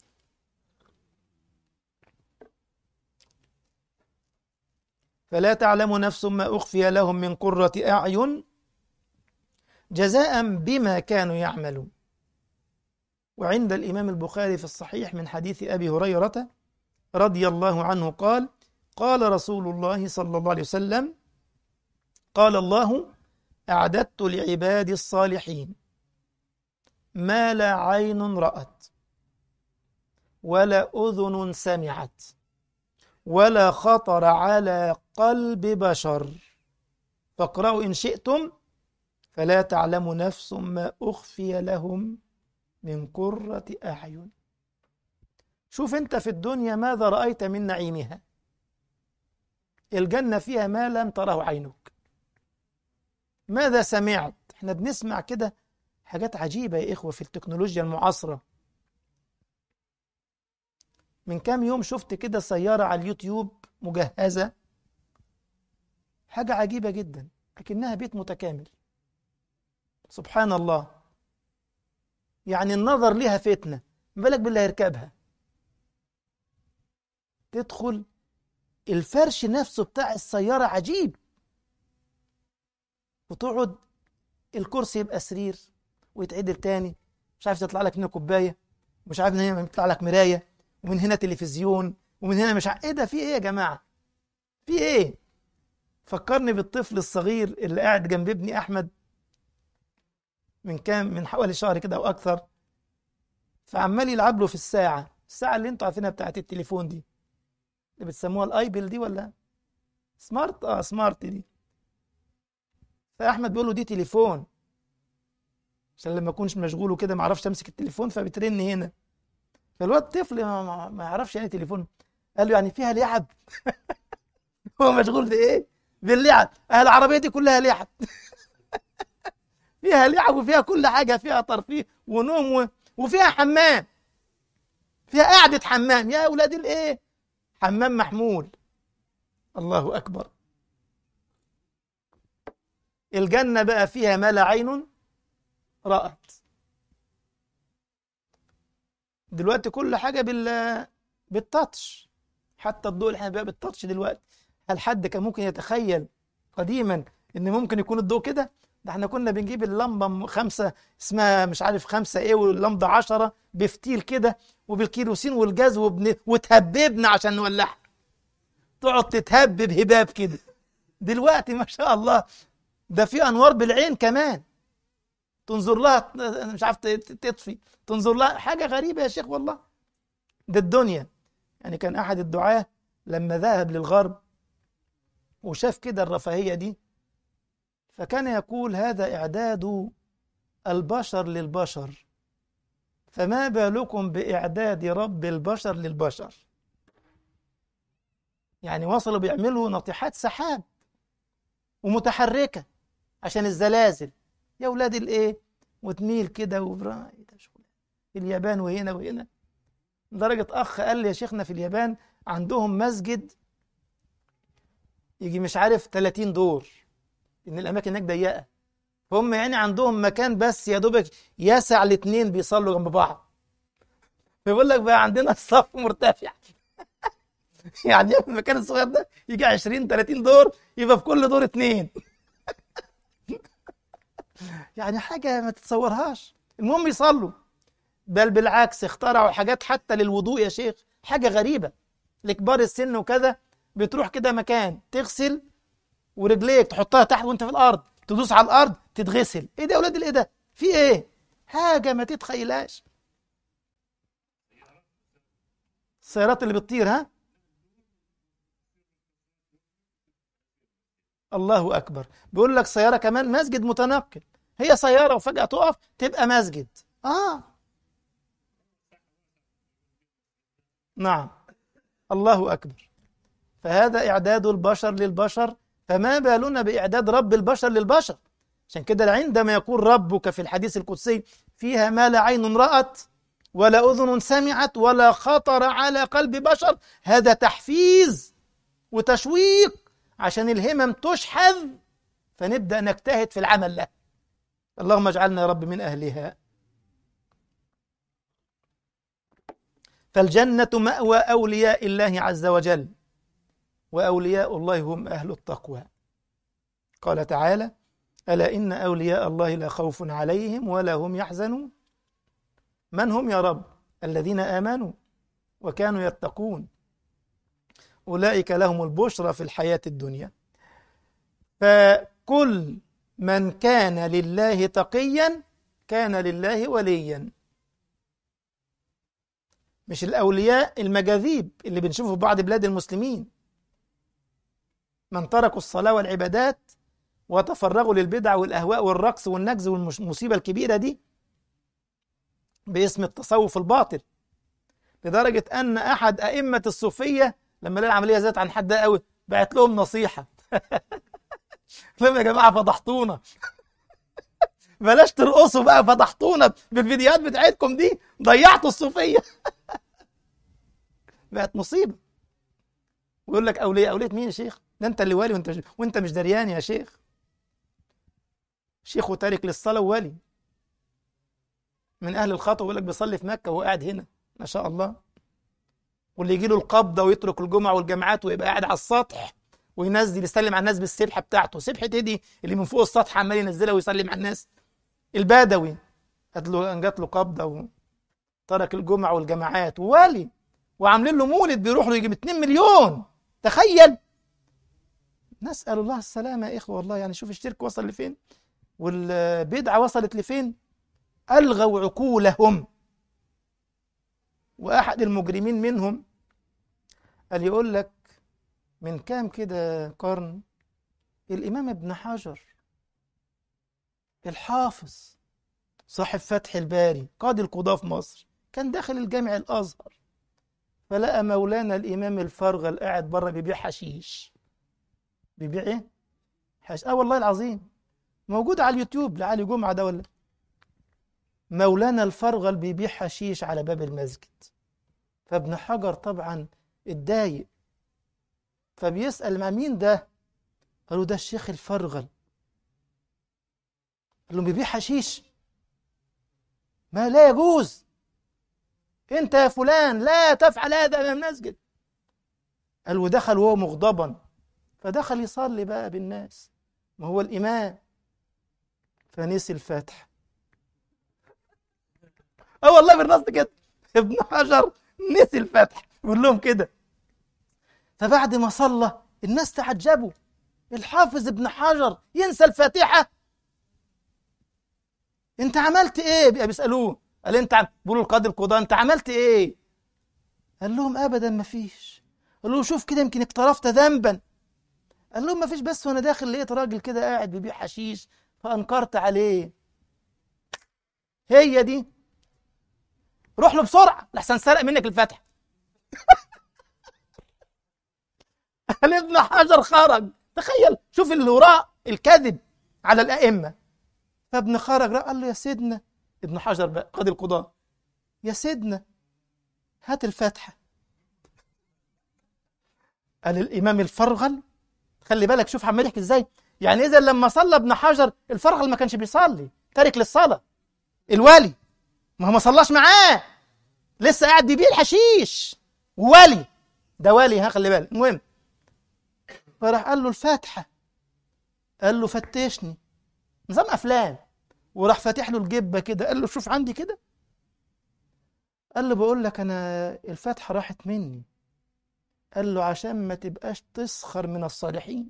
فلا تعلم نفس ما أخفي لهم من قرة أعين جزاء بما كانوا يعملون وعند الإمام البخاري في الصحيح من حديث أبي هريرة رضي الله عنه قال قال رسول الله صلى الله عليه وسلم قال الله أعددت لعبادي الصالحين ما لا عين رأت ولا أذن سمعت ولا خطر على قلب بشر فاقرأوا إن شئتم فلا تعلم نفس ما أخفي لهم من قرة أعين شوف أنت في الدنيا ماذا رأيت من نعيمها الجنة فيها ما لم تره عينك ماذا سمعت احنا بنسمع كده حاجات عجيبة يا إخوة في التكنولوجيا المعاصرة من كام يوم شفت كده سيارة على اليوتيوب مجهزة حاجة عجيبة جدا لكنها بيت متكامل سبحان الله يعني النظر لها فتنة ما بالك باللي هيركبها تدخل الفرش نفسه بتاع السيارة عجيب وتقعد الكرسي يبقى سرير ويتعدل تاني مش عارف تطلع لك منه كوباية مش عارف ان هنا يطلع لك مراية ومن هنا تلفزيون ومن هنا مش عارف ايه ده في ايه يا جماعة في ايه فكرني بالطفل الصغير اللي قاعد جنب ابني احمد من كام من حوالي شهر كده او اكثر فعمال يلعب له في الساعة الساعة اللي انتوا عارفينها بتاعت التليفون دي اللي بتسموها الايبل دي ولا سمارت اه سمارت دي فاحمد بيقول له دي تليفون عشان لما اكونش مشغول وكده ما اعرفش امسك التليفون فبترن هنا فالواد طفل ما, ما, ما يعرفش يعني تليفون قال له يعني فيها لعب هو مشغول بايه باللعب العربيه دي كلها لعب فيها لعب وفيها كل حاجة فيها ترفيه ونوم و... وفيها حمام فيها قعدة حمام يا أولاد الإيه حمام محمول الله أكبر الجنة بقى فيها ما لا عين رأت دلوقتي كل حاجة بال بالتاتش حتى الضوء اللي احنا بقى بالتاتش دلوقتي هل حد كان ممكن يتخيل قديما ان ممكن يكون الضوء كده ده احنا كنا بنجيب اللمبة خمسة اسمها مش عارف خمسة ايه واللمبة عشرة بفتيل كده وبالكيروسين والجاز وبن... وتهببنا عشان نولعها تقعد تتهبب هباب كده دلوقتي ما شاء الله ده في انوار بالعين كمان تنظر لها مش عارف تطفي تنظر لها حاجة غريبة يا شيخ والله ده الدنيا يعني كان أحد الدعاة لما ذهب للغرب وشاف كده الرفاهية دي فكان يقول هذا إعداد البشر للبشر فما بالكم بإعداد رب البشر للبشر يعني وصلوا بيعملوا ناطحات سحاب ومتحركة عشان الزلازل يا ولاد الايه وتميل كده وبرا في اليابان وهنا وهنا لدرجة أخ قال لي يا شيخنا في اليابان عندهم مسجد يجي مش عارف 30 دور إن الأماكن هناك ضيقة فهم يعني عندهم مكان بس يا دوبك يسع الاثنين بيصلوا جنب بعض فيقول لك بقى عندنا الصف مرتفع يعني المكان الصغير ده يجي 20 30 دور يبقى في كل دور اثنين يعني حاجة ما تتصورهاش المهم يصلوا بل بالعكس اخترعوا حاجات حتى للوضوء يا شيخ حاجة غريبة لكبار السن وكذا بتروح كده مكان تغسل ورجليك تحطها تحت وانت في الارض تدوس على الارض تتغسل ايه ده يا اولاد الايه ده في ايه حاجة ما تتخيلهاش السيارات اللي بتطير ها الله أكبر بيقول لك سيارة كمان مسجد متنقل هي سيارة وفجأة تقف تبقى مسجد آه نعم الله أكبر فهذا إعداد البشر للبشر فما بالنا بإعداد رب البشر للبشر عشان كده عندما يقول ربك في الحديث القدسي فيها ما لا عين رأت ولا أذن سمعت ولا خطر على قلب بشر هذا تحفيز وتشويق عشان الهمم تشحذ فنبدأ نجتهد في العمل له اللهم اجعلنا يا رب من أهلها فالجنة مأوى أولياء الله عز وجل وأولياء الله هم أهل التقوى قال تعالى ألا إن أولياء الله لا خوف عليهم ولا هم يحزنون من هم يا رب الذين آمنوا وكانوا يتقون أولئك لهم البشرى في الحياة الدنيا فكل من كان لله تقيا كان لله وليا مش الأولياء المجاذيب اللي بنشوفه في بعض بلاد المسلمين من تركوا الصلاة والعبادات وتفرغوا للبدع والأهواء والرقص والنجز والمصيبة الكبيرة دي باسم التصوف الباطل لدرجة أن أحد أئمة الصوفية لما لقى العملية زادت عن حدها قوي بعت لهم نصيحة لهم يا جماعة فضحتونا بلاش ترقصوا بقى فضحتونا بالفيديوهات بتاعتكم دي ضيعتوا الصوفية بقت مصيبة ويقول لك أولياء أولياء مين يا شيخ ده أنت اللي والي وأنت وأنت مش دريان يا شيخ شيخ وتارك للصلاة وولي من أهل الخطوة يقول لك بيصلي في مكة وهو قاعد هنا ما شاء الله واللي يجي له القبضة ويترك الجمعة والجامعات ويبقى قاعد على السطح وينزل يسلم على الناس بالسبحة بتاعته سبحة ايه دي اللي من فوق السطح عمال ينزلها ويسلم على الناس البدوي جات له جات له قبضة وترك الجمعة والجامعات وولي وعاملين له مولد بيروح له يجيب 2 مليون تخيل نسأل الله السلامة يا إخوة والله يعني شوف الشرك وصل لفين والبدعة وصلت لفين ألغوا عقولهم وأحد المجرمين منهم قال يقول لك من كام كده قرن الإمام ابن حجر الحافظ صاحب فتح الباري قاضي القضاة في مصر كان داخل الجامع الأزهر فلقى مولانا الإمام الفرغل قاعد بره بيبيع حشيش بيبيع إيه؟ حش... آه والله العظيم موجود على اليوتيوب لعلي جمعة ده ولا مولانا الفرغل بيبيع حشيش على باب المسجد فابن حجر طبعا اتضايق فبيسأل مع مين ده قالوا ده الشيخ الفرغل قال له بيبيع حشيش ما لا يجوز انت يا فلان لا تفعل هذا امام المسجد قال ودخل وهو مغضبا فدخل يصلي بقى بالناس ما هو الامام فنسي الفاتحه اه والله بالنص كده ابن حجر نسي الفاتحه بيقول لهم كده فبعد ما صلى الناس تعجبوا الحافظ ابن حجر ينسى الفاتحه انت عملت ايه بقى بيسالوه قال انت عم... بيقولوا القاضي القضاء انت عملت ايه قال لهم ابدا ما فيش قال له شوف كده يمكن اقترفت ذنبا قال لهم ما فيش بس وانا داخل لقيت راجل كده قاعد بيبيع حشيش فانكرت عليه هي دي روح له بسرعه لحسن سرق منك الفتح قال ابن حجر خرج تخيل شوف اللي وراء الكذب على الائمه فابن خرج قال له يا سيدنا ابن حجر بقى قاضي القضاة يا سيدنا هات الفاتحة قال الإمام الفرغل خلي بالك شوف عمال يحكي ازاي يعني إذا لما صلى ابن حجر الفرغل ما كانش بيصلي تارك للصلاة الولي ما هو ما صلاش معاه لسه قاعد بيبيع الحشيش وولي ده ولي ها خلي بالك المهم فراح قال له الفاتحة قال له فتشني نظام أفلام وراح فاتح له الجبه كده قال له شوف عندي كده قال له بقول لك انا الفاتحه راحت مني قال له عشان ما تبقاش تسخر من الصالحين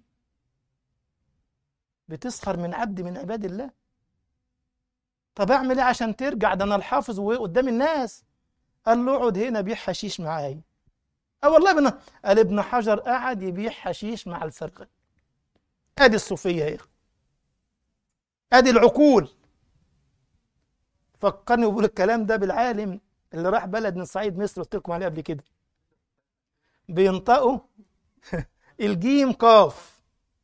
بتسخر من عبد من عباد الله طب اعمل ايه عشان ترجع ده انا الحافظ وقدام الناس قال له اقعد هنا بيع حشيش معايا اه والله بنا قال ابن حجر قعد يبيع حشيش مع الفرقه ادي الصوفيه اهي ادي العقول فكرني بقول الكلام ده بالعالم اللي راح بلد من صعيد مصر قلت لكم عليه قبل كده بينطقوا الجيم قاف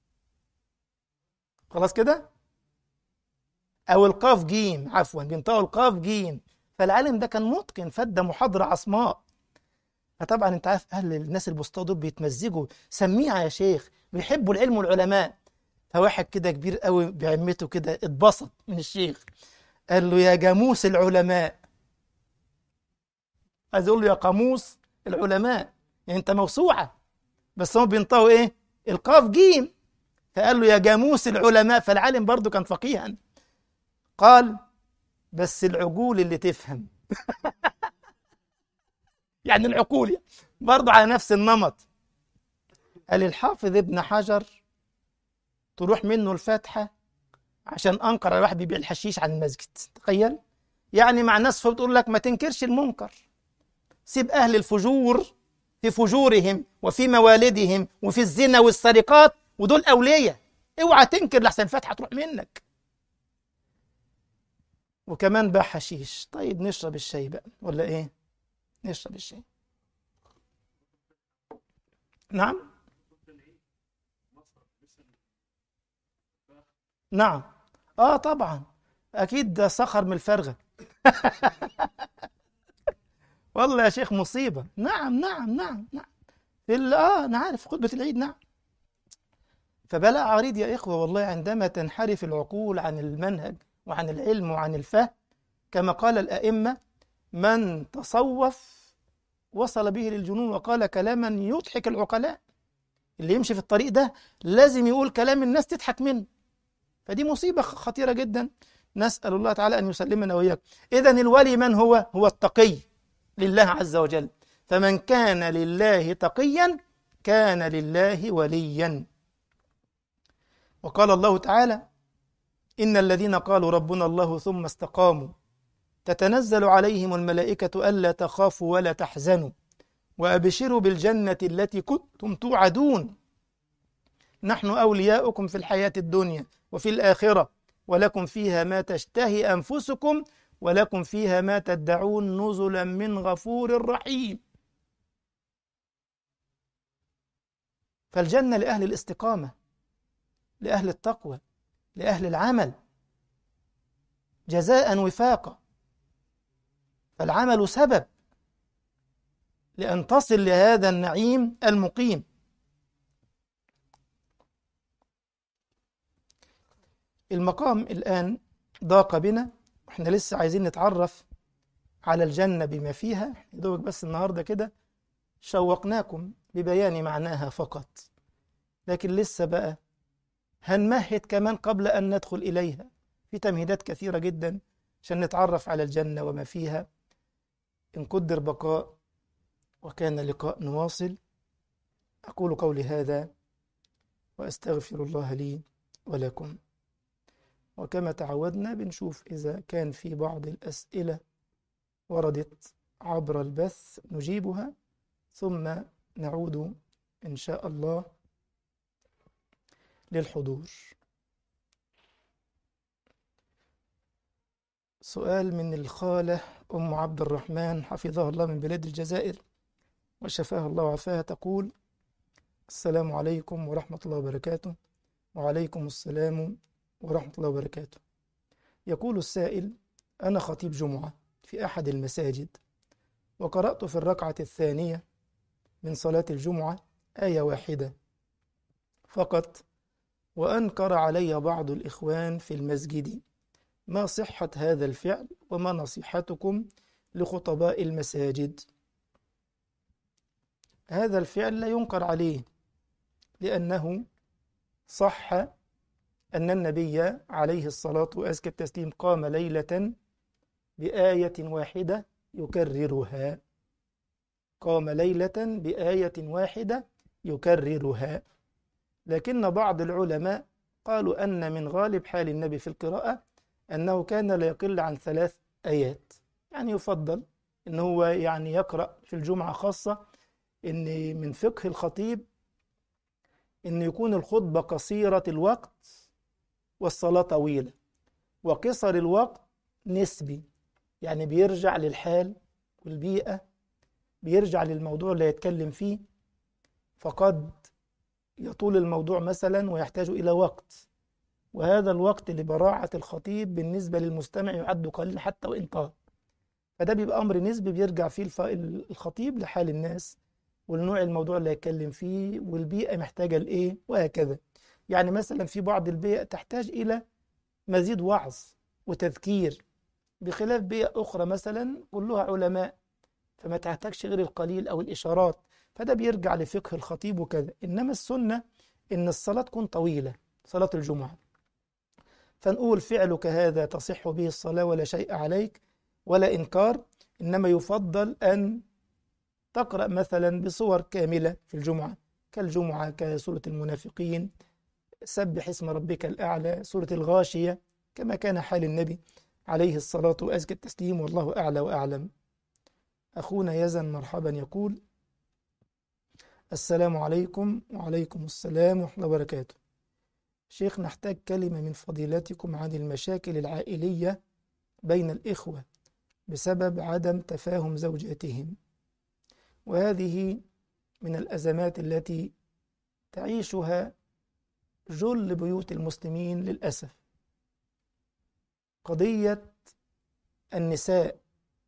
خلاص كده او القاف جيم عفوا بينطقوا القاف جيم فالعالم ده كان متقن فده محاضره عصماء فطبعا انت عارف اهل الناس البسطاء دول بيتمزجوا سميعه يا شيخ بيحبوا العلم والعلماء فواحد كده كبير قوي بعمته كده اتبسط من الشيخ قال له يا جاموس العلماء عايز يقول له يا قاموس العلماء يعني انت موسوعه بس هم بينطقوا ايه القاف جيم فقال له يا جاموس العلماء فالعالم برضه كان فقيها قال بس العقول اللي تفهم يعني العقول برضه على نفس النمط قال الحافظ ابن حجر تروح منه الفاتحه عشان انكر على واحد بيبيع الحشيش عن المسجد تخيل يعني مع ناس بتقول لك ما تنكرش المنكر سيب اهل الفجور في فجورهم وفي موالدهم وفي الزنا والسرقات ودول اولياء اوعى تنكر لحسن الفاتحه تروح منك وكمان باع حشيش طيب نشرب الشاي بقى ولا ايه نشرب الشاي نعم نعم اه طبعا اكيد ده سخر من الفرغه والله يا شيخ مصيبه نعم نعم نعم نعم في ال- اه انا عارف خطبه العيد نعم فبلاء عريض يا اخوه والله عندما تنحرف العقول عن المنهج وعن العلم وعن الفهم كما قال الائمه من تصوف وصل به للجنون وقال كلاما يضحك العقلاء اللي يمشي في الطريق ده لازم يقول كلام الناس تضحك منه فدي مصيبة خطيرة جدا نسأل الله تعالى أن يسلمنا وإياك إذا الولي من هو؟ هو التقي لله عز وجل فمن كان لله تقيا كان لله وليا وقال الله تعالى إن الذين قالوا ربنا الله ثم استقاموا تتنزل عليهم الملائكة ألا تخافوا ولا تحزنوا وأبشروا بالجنة التي كنتم توعدون نحن أولياؤكم في الحياة الدنيا وفي الآخرة ولكم فيها ما تشتهي أنفسكم ولكم فيها ما تدعون نزلا من غفور رحيم فالجنة لأهل الاستقامة لأهل التقوى لأهل العمل جزاء وفاقا فالعمل سبب لأن تصل لهذا النعيم المقيم المقام الآن ضاق بنا واحنا لسه عايزين نتعرف على الجنة بما فيها دوك بس النهاردة كده شوقناكم ببيان معناها فقط لكن لسه بقى هنمهد كمان قبل أن ندخل إليها في تمهيدات كثيرة جدا عشان نتعرف على الجنة وما فيها إن قدر بقاء وكان لقاء نواصل أقول قولي هذا وأستغفر الله لي ولكم وكما تعودنا بنشوف إذا كان في بعض الأسئلة وردت عبر البث نجيبها ثم نعود إن شاء الله للحضور سؤال من الخالة أم عبد الرحمن حفظها الله من بلاد الجزائر وشفاها الله وعافاها تقول السلام عليكم ورحمة الله وبركاته وعليكم السلام ورحمة الله وبركاته يقول السائل أنا خطيب جمعة في أحد المساجد وقرأت في الركعة الثانية من صلاة الجمعة آية واحدة فقط وأنكر علي بعض الإخوان في المسجد ما صحة هذا الفعل وما نصيحتكم لخطباء المساجد هذا الفعل لا ينكر عليه لأنه صح أن النبي عليه الصلاة وأزكى التسليم قام ليلة بآية واحدة يكررها قام ليلة بآية واحدة يكررها لكن بعض العلماء قالوا أن من غالب حال النبي في القراءة أنه كان لا يقل عن ثلاث آيات يعني يفضل أنه هو يعني يقرأ في الجمعة خاصة أن من فقه الخطيب أن يكون الخطبة قصيرة الوقت والصلاة طويلة وقصر الوقت نسبي يعني بيرجع للحال والبيئة بيرجع للموضوع اللي يتكلم فيه فقد يطول الموضوع مثلا ويحتاج إلى وقت وهذا الوقت لبراعة الخطيب بالنسبة للمستمع يعد قليلا حتى وإن طال فده بيبقى أمر نسبي بيرجع فيه الخطيب لحال الناس والنوع الموضوع اللي هيتكلم فيه والبيئة محتاجة لإيه وهكذا يعني مثلا في بعض البيئة تحتاج إلى مزيد وعظ وتذكير بخلاف بيئة أخرى مثلا كلها علماء فما تحتاجش غير القليل أو الإشارات فده بيرجع لفقه الخطيب وكذا إنما السنة إن الصلاة تكون طويلة صلاة الجمعة فنقول فعلك هذا تصح به الصلاة ولا شيء عليك ولا إنكار إنما يفضل أن تقرأ مثلا بصور كاملة في الجمعة كالجمعة كسورة المنافقين سبح اسم ربك الأعلى سورة الغاشية كما كان حال النبي عليه الصلاة وأزكى التسليم والله أعلى وأعلم أخونا يزن مرحبا يقول السلام عليكم وعليكم السلام ورحمة الله وبركاته شيخ نحتاج كلمة من فضيلتكم عن المشاكل العائلية بين الإخوة بسبب عدم تفاهم زوجاتهم وهذه من الأزمات التي تعيشها جل بيوت المسلمين للأسف قضية النساء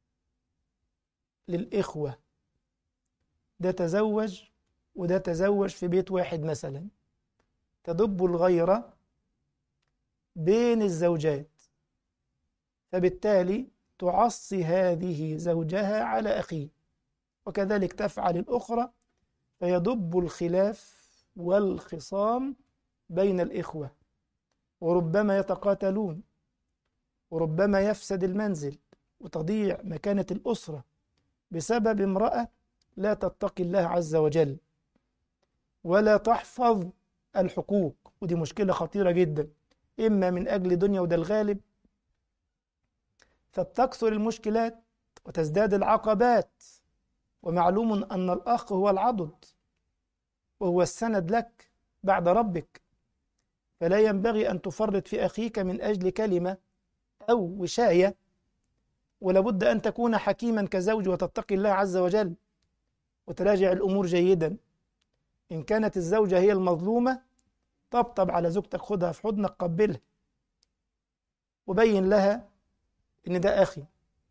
للإخوة ده تزوج وده تزوج في بيت واحد مثلا تدب الغيرة بين الزوجات فبالتالي تعصي هذه زوجها على أخيه وكذلك تفعل الأخرى فيدب الخلاف والخصام بين الإخوة وربما يتقاتلون وربما يفسد المنزل وتضيع مكانة الأسرة بسبب امرأة لا تتقي الله عز وجل ولا تحفظ الحقوق ودي مشكلة خطيرة جدا إما من أجل دنيا وده الغالب فبتكثر المشكلات وتزداد العقبات ومعلوم أن الأخ هو العضد وهو السند لك بعد ربك فلا ينبغي أن تفرط في أخيك من أجل كلمة أو وشاية ولابد أن تكون حكيما كزوج وتتقي الله عز وجل وتراجع الأمور جيدا إن كانت الزوجة هي المظلومة طبطب على زوجتك خدها في حضنك قبلها أبين لها إن ده أخي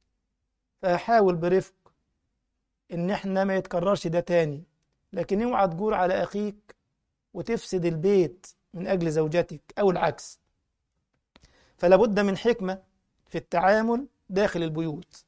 فأحاول برفق إن إحنا ما يتكررش ده تاني لكن اوعى تجور على أخيك وتفسد البيت من أجل زوجتك أو العكس فلا بد من حكمة في التعامل داخل البيوت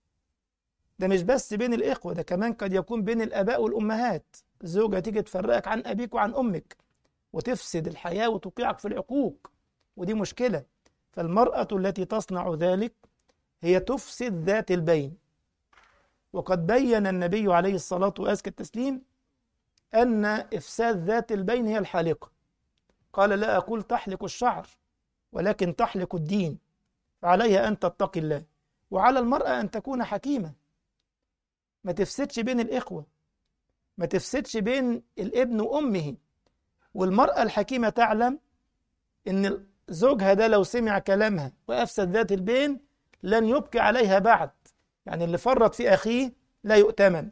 ده مش بس بين الإخوة ده كمان قد يكون بين الآباء والأمهات الزوجة تيجي تفرقك عن أبيك وعن أمك وتفسد الحياة وتوقعك في العقوق ودي مشكلة فالمرأة التي تصنع ذلك هي تفسد ذات البين وقد بين النبي عليه الصلاة وأزكى التسليم أن إفساد ذات البين هي الحالقة قال لا أقول تحلق الشعر ولكن تحلق الدين فعليها أن تتقي الله وعلى المرأة أن تكون حكيمة ما تفسدش بين الإخوة ما تفسدش بين الابن وأمه والمرأة الحكيمة تعلم إن زوجها ده لو سمع كلامها وأفسد ذات البين لن يبقي عليها بعد يعني اللي فرط في أخيه لا يؤتمن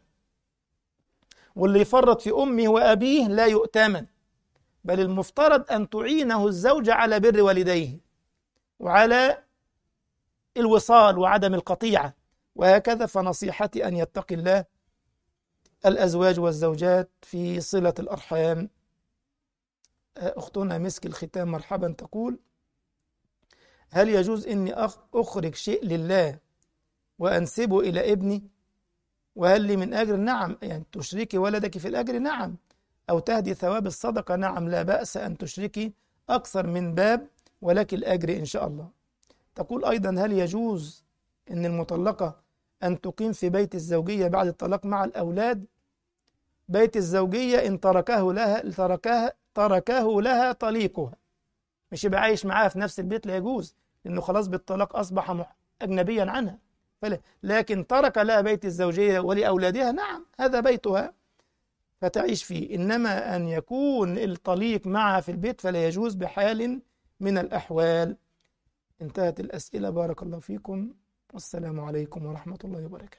واللي يفرط في أمه وأبيه لا يؤتمن بل المفترض أن تعينه الزوجة على بر والديه وعلى الوصال وعدم القطيعة وهكذا فنصيحتي أن يتقي الله الأزواج والزوجات في صلة الأرحام أختنا مسك الختام مرحبا تقول هل يجوز أني أخرج شيء لله وأنسبه إلى ابني وهل لي من أجر نعم يعني تشركي ولدك في الأجر نعم أو تهدي ثواب الصدقة نعم لا بأس أن تشركي أكثر من باب ولك الأجر إن شاء الله تقول أيضا هل يجوز أن المطلقة أن تقيم في بيت الزوجية بعد الطلاق مع الأولاد بيت الزوجية إن تركه لها تركها تركه لها طليقها مش يبقى عايش معاها في نفس البيت لا يجوز لأنه خلاص بالطلاق أصبح أجنبيا عنها فلا لكن ترك لها بيت الزوجية ولأولادها نعم هذا بيتها فتعيش فيه إنما أن يكون الطليق معها في البيت فلا يجوز بحال من الأحوال انتهت الأسئلة بارك الله فيكم والسلام عليكم ورحمة الله وبركاته